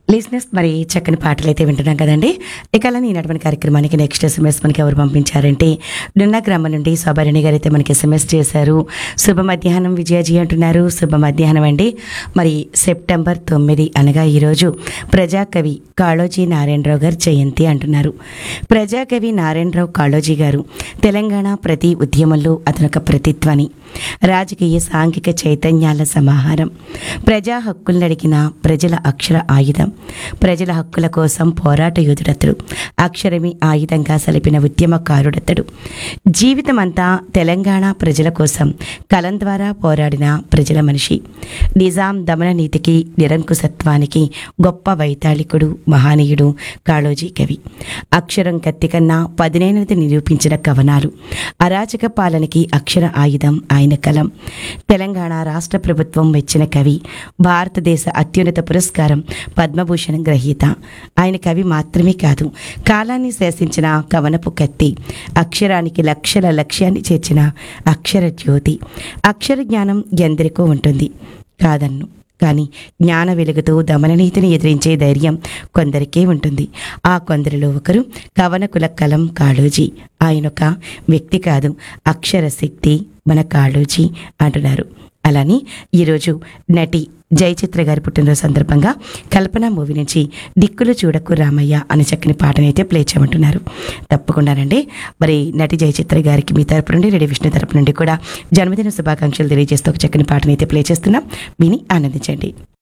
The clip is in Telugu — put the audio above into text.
లిజినెస్ మరి చక్కని పాటలు అయితే వింటున్నాం కదండి ఇక అలా ఈనాటి కార్యక్రమానికి నెక్స్ట్ ఎస్ఎంఎస్ మనకి ఎవరు పంపించారంటే నిన్న గ్రామం నుండి శోభారణి గారు అయితే మనకి ఎస్ఎంఎస్ చేశారు శుభ మధ్యాహ్నం విజయజీ అంటున్నారు శుభ మధ్యాహ్నం అండి మరి సెప్టెంబర్ తొమ్మిది అనగా ఈరోజు ప్రజాకవి కాళోజీ నారాయణరావు గారు జయంతి అంటున్నారు ప్రజాకవి నారాయణరావు కాళోజీ గారు తెలంగాణ ప్రతి ఉద్యమంలో అతనొక ప్రతిత్వని రాజకీయ సాంఘిక చైతన్యాల సమాహారం ప్రజా హక్కులను అడిగిన ప్రజల అక్షర ఆయుధం ప్రజల హక్కుల కోసం పోరాట యోధుడతడు అక్షరమి ఆయుధంగా సలిపిన ఉద్యమకారుడతడు జీవితమంతా తెలంగాణ ప్రజల కోసం కలం ద్వారా పోరాడిన ప్రజల మనిషి నిజాం దమన నీతికి నిరంకుశత్వానికి గొప్ప వైతాళికుడు మహానీయుడు కాళోజీ కవి అక్షరం కత్తి కన్నా పదినేనది నిరూపించిన కవనాలు అరాచక పాలనకి అక్షర ఆయుధం ఆయన కలం తెలంగాణ రాష్ట్ర ప్రభుత్వం మెచ్చిన కవి భారతదేశ అత్యున్నత పురస్కారం పద్మభూషణం గ్రహీత ఆయన కవి మాత్రమే కాదు కాలాన్ని శాసించిన కవనపు కత్తి అక్షరానికి లక్షల లక్ష్యాన్ని చేర్చిన అక్షర జ్యోతి అక్షర జ్ఞానం ఎందరికో ఉంటుంది కాదన్ను కానీ జ్ఞాన వెలుగుతో దమననీతిని ఎదిరించే ధైర్యం కొందరికే ఉంటుంది ఆ కొందరిలో ఒకరు కవనకుల కలం కాళోజీ ఆయన ఒక వ్యక్తి కాదు అక్షర శక్తి మన కాళోజీ అంటున్నారు అలానే ఈరోజు నటి జయచిత్ర గారి పుట్టినరోజు సందర్భంగా కల్పన మూవీ నుంచి దిక్కులు చూడకు రామయ్య అనే చక్కని పాటనైతే ప్లే చేయమంటున్నారు తప్పకుండానండి మరి నటి జయచిత్ర గారికి మీ తరపు నుండి రెడీ విష్ణు తరపు నుండి కూడా జన్మదిన శుభాకాంక్షలు తెలియజేస్తూ ఒక చక్కని పాటనైతే ప్లే చేస్తున్నాం విని ఆనందించండి